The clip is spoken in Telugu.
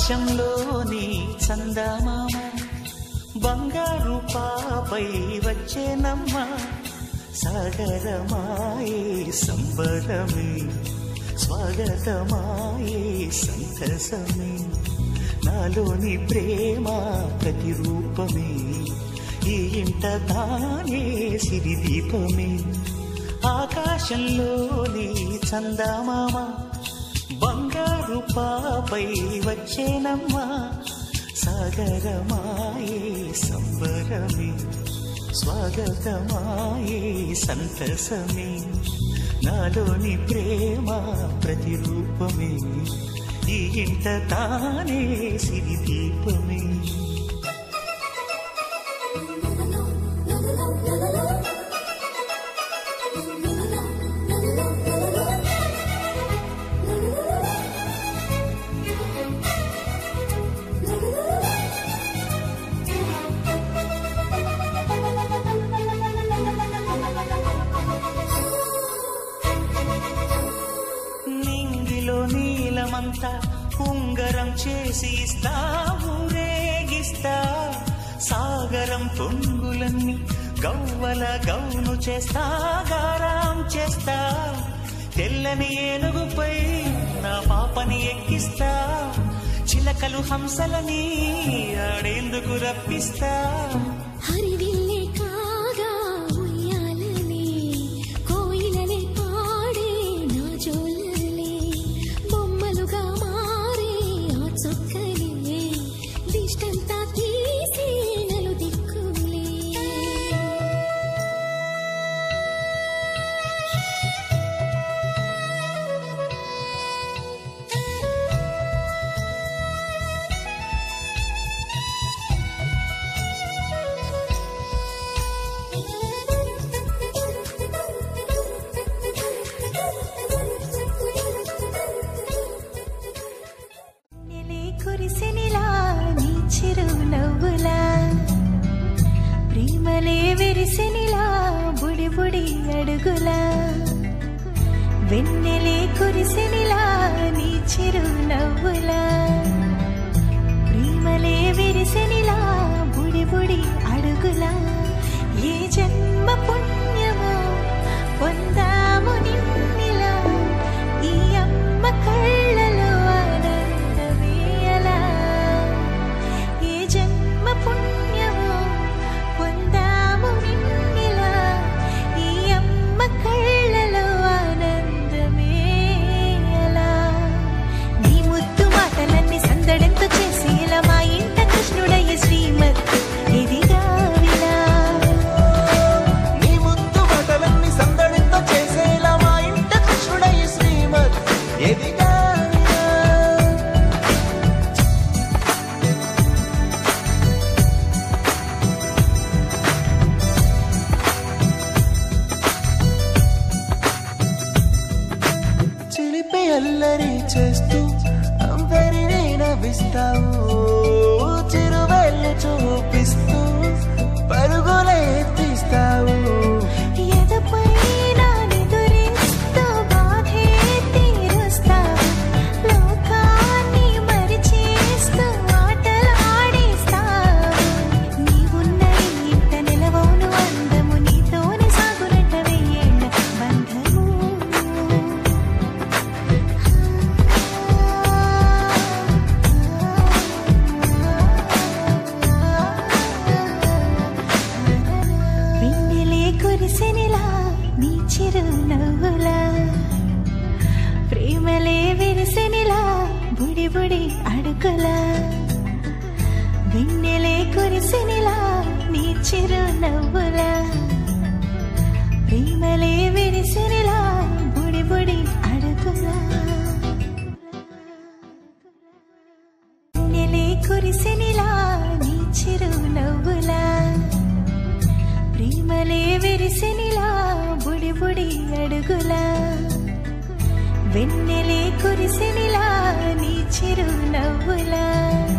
ఆకాశంలోని చందమామ బంగారు పాపై వచ్చేనమ్మ సాగరమాయే సంబరమే స్వాగతమాయే సంతసమే నాలోని ప్రేమ ప్రతిరూపమే ఈ ఇంట తానే సిరిదీపమే ఆకాశంలోని చందమామ బంగారు పాపై వచ్చేనమ్మా సాగరమాయే సంబరమే స్వాగతమాయే సంతసమే నాలోని ప్రేమ ప్రతిరూపమే ఈ ఇంట తానే సిరిదీపమే నింగిలో నీలమంతా ఉంగరం చేసి ఇస్తా ఊరేగిస్తా సాగరం పొంగులన్నీ గవ్వల గౌను చేస్తా గారాం చేస్తా తెల్లని ఏనుగుపై నా పాపని ఎక్కిస్తా చిలకలు హంసలని ఆడేందుకు రప్పిస్తా హరివిల్లే కాగా ఉయ్యాలలే కోయిలలే పాడే నా జోలలే బొమ్మలుగా మారే ఆ చొక్కలే దిష్టంతా తీసి నలు దిక్కులే నెలే కురిసెనిలా నీ చిరు నవ్వులా ప్రేమలే విరిసెనిలా బుడి బుడి అడుగులా వెన్నెలే కురిసెనిలా నీ చిరు నవ్వులా ప్రేమలే విరిసెనిలా బుడి బుడి అడుగులా ఏ జన్మ పుణ్యమో పొందాము నిన్నిలా ఈ అమ్మ కళ్ళలో ఆనందమే అలా ఏ జన్మ పుణ్యమో పొందాము నిన్నిలా ఈ అమ్మ కళ్ళలో ఆనందమే అలా నీ ముద్దు మాటలన్నీ సందడెంతో చేసి ఇలా మా ఇంట కృష్ణుడయ్య శ్రీమత్ ఇదిగా విలా నీ ముద్దు మాటలన్నీ సందడితో చేసేలా మా ఇంట కృష్ణుడయ్య శ్రీమత్ ఎదిగా చిలిపి అల్లరి చేస్తూ అందరినీ నవ్విస్తావు చిరువెల్లి చూపిస్తూ పరుగులే ఎత్తిస్తావు ఎదపై నా నిదురిస్తూ బాధే తీరుస్తావు లోకాన్ని మరిచేస్తూ ఆటలాడిస్తావు నీవున్న ఈ ఇంట నిలవవును అందము నీతోనే సాగునట్ట వెయ్యేళ్ళ బంధము వెన్నెలే కురిసెనిలా నీ చిరు నవ్వులా ప్రేమలే విరిసెనిలా బుడి బుడి అడుగులా వెన్నెలే కురిసెనిలా నీ చిరు నవ్వులా ప్రేమలే విరిసెనిలా బుడి బుడి అడుగులా వెన్నెలే కురిసెనిలా నీ చిరు నవ్వులా ప్రేమలే విరిసెనిలా బుడి బుడి అడుగులా వెన్నెలే కురిసెనిలా నీ చిరు నవ్వులా